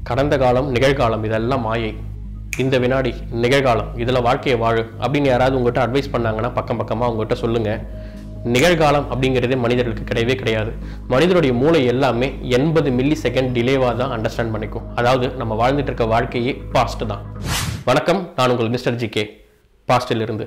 கடந்த காலம் நிகழ்காலம் இதெல்லாம் மாயை இந்த வினாடி நிகழ்காலம் இதில் வாழ்க்கையை வாழு அப்படின்னு யாராவது உங்கள்கிட்ட அட்வைஸ் பண்ணாங்கன்னா பக்கம் பக்கமாக உங்கள்கிட்ட சொல்லுங்கள் நிகழ்காலம் அப்படிங்கிறதே மனிதர்களுக்கு கிடையவே கிடையாது மனிதனுடைய மூளை எல்லாமே எண்பது மில்லி செகண்ட் டிலேவாக தான் அண்டர்ஸ்டாண்ட் பண்ணிக்கும் அதாவது நம்ம வாழ்ந்துட்டு இருக்க வாழ்க்கையே பாஸ்ட் தான் வணக்கம் நான் உங்கள் மிஸ்டர் ஜி கே பாஸ்டில் இருந்து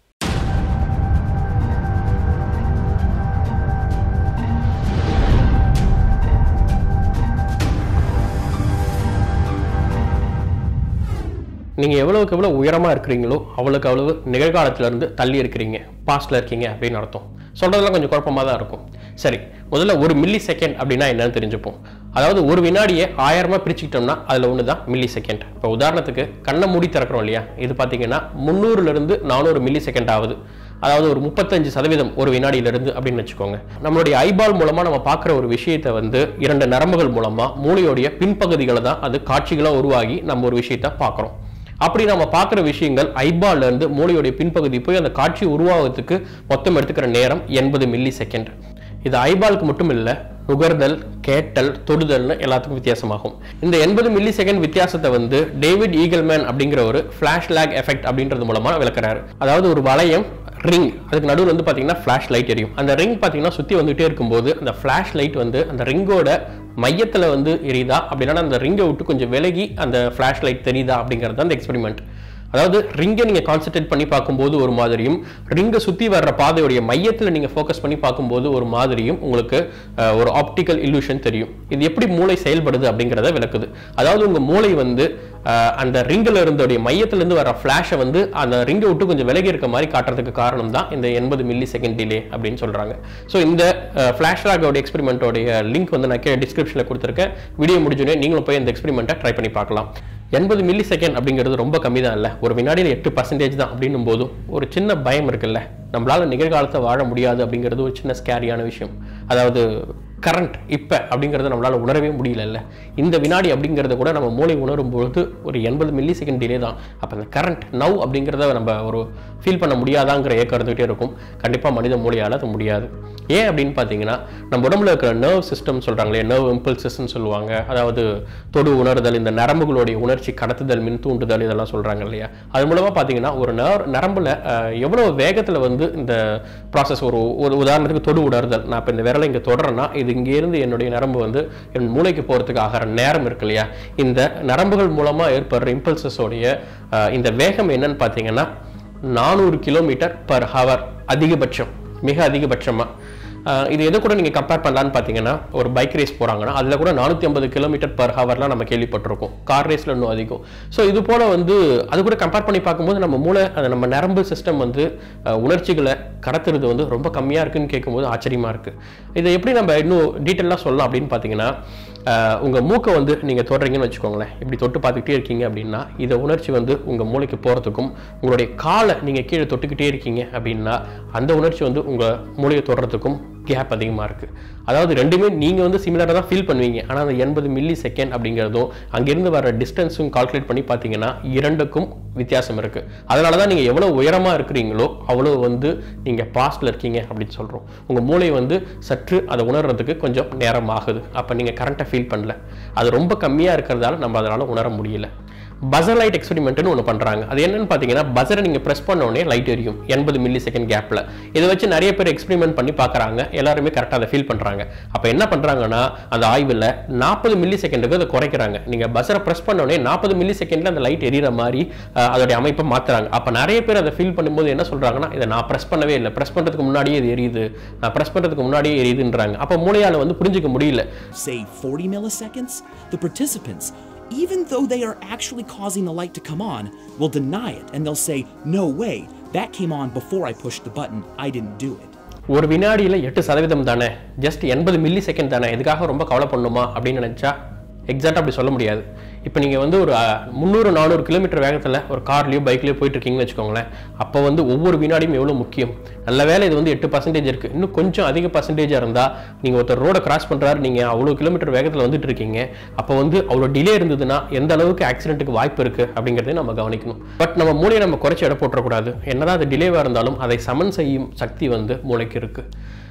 நீங்கள் எவ்வளவுக்கு எவ்வளோ உயரமாக இருக்கிறீங்களோ அவ்வளோக்கு அவ்வளவு நிகழ்காலத்திலேருந்து தள்ளி இருக்கிறீங்க பாஸ்டில் இருக்கீங்க அப்படின்னு அர்த்தம் சொல்கிறதெல்லாம் கொஞ்சம் குழப்பமாக தான் இருக்கும் சரி முதல்ல ஒரு மில்லி செகண்ட் அப்படின்னா என்னன்னு தெரிஞ்சுப்போம் அதாவது ஒரு வினாடியை ஆயிரமா பிரிச்சுக்கிட்டோம்னா அதில் ஒன்று தான் மில்லி செகண்ட் இப்போ உதாரணத்துக்கு கண்ணை மூடி திறக்கிறோம் இல்லையா இது பார்த்தீங்கன்னா முந்நூறுலேருந்து நானூறு மில்லி செகண்ட் ஆகுது அதாவது ஒரு முப்பத்தஞ்சு சதவீதம் ஒரு வினாடியிலிருந்து அப்படின்னு வச்சுக்கோங்க நம்மளுடைய ஐபால் மூலமாக நம்ம பார்க்குற ஒரு விஷயத்தை வந்து இரண்டு நரம்புகள் மூலமாக மூளையோடைய பின்பகுதிகளை தான் அது காட்சிகளாக உருவாகி நம்ம ஒரு விஷயத்தை பார்க்குறோம் அப்படி நம்ம பார்க்குற விஷயங்கள் ஐபால்ல இருந்து மூளையுடைய பின்பகுதி போய் அந்த காட்சி உருவாகிறதுக்கு மொத்தம் எடுத்துக்கிற நேரம் எண்பது மில்லி செகண்ட் இது ஐபாலுக்கு மட்டும் இல்லை நுகர்தல் கேட்டல் தொடுதல்னு எல்லாத்துக்கும் வித்தியாசமாகும் இந்த எண்பது மில்லி செகண்ட் வித்தியாசத்தை வந்து டேவிட் ஈகல்மேன் அப்படிங்கிற ஒரு ஃபிளாஷ் லேக் எஃபெக்ட் அப்படின்றது மூலமா விளக்குறாரு அதாவது ஒரு வளையம் ரிங் அதுக்கு நடுவில் வந்து பார்த்தீங்கன்னா ஃப்ளாஷ் லைட் எரியும் அந்த ரிங் பார்த்தீங்கன்னா சுற்றி வந்துகிட்டே இருக்கும்போது அந்த ஃப்ளாஷ் லைட் வந்து அந்த ரிங்கோட மையத்தில் வந்து எரியுதா அப்படின்னா அந்த ரிங்கை விட்டு கொஞ்சம் விலகி அந்த ஃப்ளாஷ் லைட் தெரியுதா அப்படிங்கிறது தான் அந்த எக்ஸ்பெரிமெண்ட் அதாவது ரிங்கை நீங்கள் கான்சென்ட்ரேட் பண்ணி பார்க்கும்போது ஒரு மாதிரியும் ரிங்கை சுற்றி வர்ற பாதையுடைய மையத்தில் நீங்கள் ஃபோக்கஸ் பண்ணி பார்க்கும்போது ஒரு மாதிரியும் உங்களுக்கு அஹ், ஒரு ஆப்டிக்கல் illusion தெரியும் இது எப்படி மூளை செயல்படுது அப்படிங்கிறத விளக்குது அதாவது உங்கள் மூளை வந்து அஹ், அந்த ரிங்கில் இருந்தோடைய மையத்திலேருந்து வர ஃப்ளாஷை வந்து அந்த ரிங்கை விட்டு கொஞ்சம் விலகி இருக்க மாதிரி காட்டுறதுக்கு காரணம் தான் இந்த எண்பது மில்லி செகண்ட் டிலே அப்படின்னு சொல்கிறாங்க ஸோ இந்த ஃப்ளாஷ் லாகோட எக்ஸ்பெரிமெண்ட்டோடைய லிங்க் வந்து நான் கீழே டிஸ்கிரிப்ஷனில் கொடுத்துருக்கேன் வீடியோ முடிஞ்சோடனே நீங்களும் போய் இந்த எக்ஸ்பெரிமெண்ட்டை ட்ரை பண்ணி பார்க்கலாம் எண்பது மில்லி செகண்ட் அப்படிங்கிறது ரொம்ப கம்மி தான் இல்லை ஒரு வினாடியில் எட்டு பர்சன்டேஜ் தான் அப்படின்னும் போதும் ஒரு சின்ன பயம் இருக்குல்ல நம்மளால நிகழ்காலத்தை வாழ முடியாது அப்படிங்கிறது ஒரு சின்ன ஸ்கேரியான விஷயம் அதாவது கரண்ட் இப்போ அப்படிங்கிறத நம்மளால உணரவே முடியலல்ல இந்த வினாடி அப்படிங்கிறத கூட நம்ம மூளை உணரும் பொழுது ஒரு எண்பது மில்லி செகண்ட் டிலே தான் அப்போ அந்த கரண்ட் நவ் அப்படிங்கிறத நம்ம ஒரு ஃபீல் பண்ண முடியாதாங்கிற ஏக்கம் இருந்துகிட்டே இருக்கும் கண்டிப்பாக மனித மூளையால் அது முடியாது ஏன் அப்படின்னு பார்த்தீங்கன்னா நம்ம உடம்புல இருக்கிற நர்வ் சிஸ்டம் சொல்கிறாங்களே நர்வ் இம்பல்சஸ்ன்னு சொல்லுவாங்க அதாவது தொடு உணர்தல் இந்த நரம்புகளுடைய உணர்ச்சி கடத்துதல் மின் தூண்டுதல் இதெல்லாம் சொல்கிறாங்க இல்லையா அது மூலமாக பார்த்தீங்கன்னா ஒரு நர் நரம்பில் எவ்வளோ வேகத்தில் வந்து இந்த ப்ராசஸ் ஒரு ஒரு உதாரணத்துக்கு தொடு உணர்தல் நான் இப்போ இந்த விரலை இங்கே தொடறேன்னா இது இங்கேருந்து என்னுடைய நரம்பு வந்து என் மூளைக்கு போகிறதுக்கு ஆகிற நேரம் இருக்கு இல்லையா இந்த நரம்புகள் மூலமாக ஏற்படுற இம்பல்சஸோடைய இந்த வேகம் என்னன்னு பார்த்தீங்கன்னா நானூறு கிலோமீட்டர் பர் ஹவர் அதிகபட்சம் மிக அதிகபட்சமாக ஆஹ் இது எதை கூட நீங்கள் கம்பேர் பண்ணலான்னு பார்த்தீங்கன்னா ஒரு பைக் ரேஸ் போகிறாங்கன்னா அதில் கூட நானூற்றி ஐம்பது கிலோமீட்டர் பர் ஹவர்லாம் நம்ம கேள்விப்பட்டிருக்கோம் கார் ரேஸில் இன்னும் அதிகம் ஸோ இது போல் வந்து அது கூட கம்பேர் பண்ணி பார்க்கும்போது நம்ம மூளை அந்த நம்ம நரம்பு சிஸ்டம் வந்து ஆஹ் உணர்ச்சிகளை கடத்துறது வந்து ரொம்ப கம்மியாக இருக்குன்னு கேட்கும்போது ஆச்சரியமாக இருக்குது இதை எப்படி நம்ம இன்னும் டீட்டெயிலாக சொல்லலாம் அப்படின்னு பார்த்தீங்கன்னா உங்கள் மூக்கை வந்து நீங்கள் தொடுறீங்கன்னு வச்சுக்கோங்களேன் இப்படி தொட்டு பார்த்துக்கிட்டே இருக்கீங்க அப்படின்னா இதை உணர்ச்சி வந்து உங்கள் மூளைக்கு போகிறதுக்கும் உங்களுடைய காலை நீங்கள் கீழே தொட்டுக்கிட்டே இருக்கீங்க அப்படின்னா அந்த உணர்ச்சி வந்து உங்கள் மூளையை தொடுறதுக்கும் கேப் அதிகமாக இருக்குது அதாவது ரெண்டுமே நீங்கள் வந்து சிமிலராக தான் ஃபீல் பண்ணுவீங்க ஆனால் அந்த எண்பது மில்லி செகண்ட் அப்படிங்கிறதும் அங்கேருந்து வர டிஸ்டன்ஸும் கால்குலேட் பண்ணி பார்த்தீங்கன்னா இரண்டுக்கும் வித்தியாசம் இருக்குது அதனால தான் நீங்கள் எவ்வளோ உயரமாக இருக்கிறீங்களோ அவ்வளோ வந்து நீங்கள் பாஸ்டில் இருக்கீங்க அப்படின்னு சொல்கிறோம் உங்கள் மூளை வந்து சற்று அதை உணர்றதுக்கு கொஞ்சம் நேரம் ஆகுது அப்போ நீங்கள் கரண்ட்டை ஃபீல் பண்ணல அது ரொம்ப கம்மியாக இருக்கிறதால நம்ம அதனால் உணர முடியல பசர் லைட் எக்ஸ்பெரிமெண்ட்னு ஒன்று பண்ணுறாங்க அது என்னன்னு பார்த்தீங்கன்னா பசரை நீங்கள் ப்ரெஸ் பண்ண உடனே லைட் எரியும் எண்பது மில்லி செகண்ட் கேப்பில் இதை வச்சு நிறைய பேர் எக்ஸ்பெரிமெண்ட் பண்ணி பார்க்குறாங்க எல்லாருமே கரெக்டாக அதை ஃபீல் பண்ணுறாங்க அப்போ என்ன பண்ணுறாங்கன்னா அந்த ஆய்வில் நாற்பது மில்லி செகண்டுக்கு அதை குறைக்கிறாங்க நீங்கள் பசரை ப்ரெஸ் பண்ண உடனே நாற்பது மில்லி செகண்டில் அந்த லைட் எரியிற மாதிரி அஹ், அதோடைய அமைப்பை மாற்றுறாங்க அப்போ நிறைய பேர் அதை ஃபீல் பண்ணும்போது என்ன சொல்கிறாங்கன்னா இதை நான் ப்ரெஸ் பண்ணவே இல்லை ப்ரெஸ் பண்ணுறதுக்கு முன்னாடியே இது எரியுது நான் ப்ரெஸ் பண்ணுறதுக்கு முன்னாடியே எரியுதுன்றாங்க அப்போ மூளையால் வந்து புரிஞ்சுக்க முடியல say 40 milliseconds, the participants, even though they are actually causing the light to come on, will deny it and they'll say, No way, that came on before I pushed the button. I didn't do it. ஒரு வினாடியில் எட்டு சதவீதம் தானே just எண்பது milli second தானே இதுக்காக ரொம்ப கவலை பண்ணணுமா அப்படின்னு நினச்சா எக்ஸாக்டாக அப்படி சொல்ல முடியாது இப்போ நீங்கள் வந்து ஒரு அஹ், முந்நூறு நானூறு கிலோமீட்டர் வேகத்தில் ஒரு கார்லேயோ பைக்லேயோ போயிட்டு இருக்கீங்கன்னு வச்சுக்கோங்களேன் அப்போ வந்து ஒவ்வொரு வினாடியும் எவ்வளோ முக்கியம் நல்ல வேலை இது வந்து எட்டு பர்சன்டேஜ் இருக்குது இன்னும் கொஞ்சம் அதிக பர்சன்டேஜாக இருந்தால் நீங்கள் ஒருத்தர் ரோடை கிராஸ் பண்ணுறாரு நீங்கள் அவ்வளோ கிலோமீட்டர் வேகத்தில் வந்துட்டு இருக்கீங்க அப்போ வந்து அவ்வளோ டிலே இருந்ததுன்னா எந்த அளவுக்கு ஆக்சிடென்ட்டுக்கு வாய்ப்பு இருக்குது அப்படிங்கிறதையும் நம்ம கவனிக்கணும் பட் நம்ம மூளையை நம்ம குறைச்சி எடை போட்டுறக்கூடாது என்னதான் அது டிலேவாக இருந்தாலும் அதை சமன் செய்யும் சக்தி வந்து மூளைக்கு இருக்குது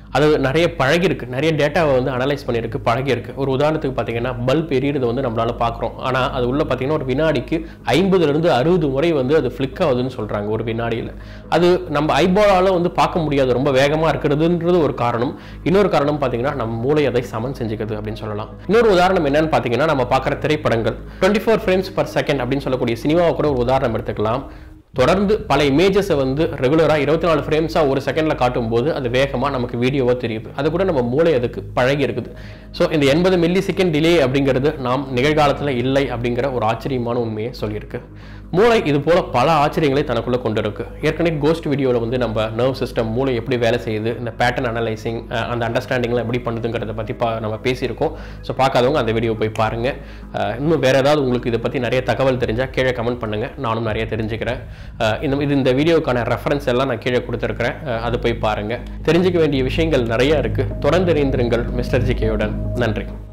அது நிறைய பழகிருக்கு நிறைய டேட்டாவை வந்து அனலைஸ் பண்ணியிருக்கு பழகியிருக்கு ஒரு உதாரணத்துக்கு பார்த்தீங்கன்னா பல்ப் எரியறதை வந்து நம்மளால பார்க்குறோம் ஆனால் அது உள்ள பார்த்தீங்கன்னா ஒரு வினாடிக்கு ஐம்பதுலேருந்து அறுபது முறை வந்து அது ஃப்ளிக் ஆகுதுன்னு சொல்கிறாங்க ஒரு வினாடியில் அது நம்ம ஐபாலால் வந்து பார்க்க முடியாது ரொம்ப வேகமாக இருக்கிறதுன்றது ஒரு காரணம் இன்னொரு காரணம் பார்த்தீங்கன்னா நம்ம மூளை அதை சமன் செஞ்சுக்குது அப்படின்னு சொல்லலாம் இன்னொரு உதாரணம் என்னன்னு பார்த்தீங்கன்னா நம்ம பார்க்குற திரைப்படங்கள் twenty four frames per second அப்படின்னு சொல்லக்கூடிய சினிமாவை கூட ஒரு உதாரணம் எடுத்துக்கலாம் தொடர்ந்து பல இமேஜஸை வந்து ரெகுலராக இருபத்தி நாலு ஃப்ரேம்ஸாக ஒரு செகண்டில் காட்டும்போது அது வேகமாக நமக்கு வீடியோவாக தெரியுது அது கூட நம்ம மூளை அதுக்கு பழகி இருக்குது ஸோ இந்த எண்பது மில்லி செகண்ட் டிலே அப்படிங்கிறது நாம் நிகழ்காலத்தில் இல்லை அப்படிங்கிற ஒரு ஆச்சரியமான உண்மையை சொல்லியிருக்கு மூளை இது போல பல ஆச்சரியங்களை தனக்குள்ளே கொண்டு இருக்கு ஏற்கனவே கோஸ்ட் வீடியோவில் வந்து நம்ம நர்வ் சிஸ்டம் மூளை எப்படி வேலை செய்யுது இந்த பேட்டர்ன் அனலைசிங் அந்த அண்டர்ஸ்டாண்டிங்லாம் எப்படி பண்ணுதுங்கிறத பற்றி பா நம்ம பேசியிருக்கோம் ஸோ பார்க்காதவங்க அந்த வீடியோ போய் பாருங்கள் அஹ் இன்னும் வேறு ஏதாவது உங்களுக்கு இதை பற்றி நிறைய தகவல் தெரிஞ்சால் கீழே கமெண்ட் பண்ணுங்கள் நானும் நிறைய தெரிஞ்சுக்கிறேன் அஹ் இந்த இது இந்த வீடியோக்கான ரெஃபரன்ஸ் எல்லாம் நான் கீழே கொடுத்துருக்கிறேன் அஹ் அது போய் பாருங்கள் தெரிஞ்சுக்க வேண்டிய விஷயங்கள் நிறைய இருக்குது தொடர்ந்து இணைந்திருங்கள் மிஸ்டர் ஜிகேயுடன் நன்றி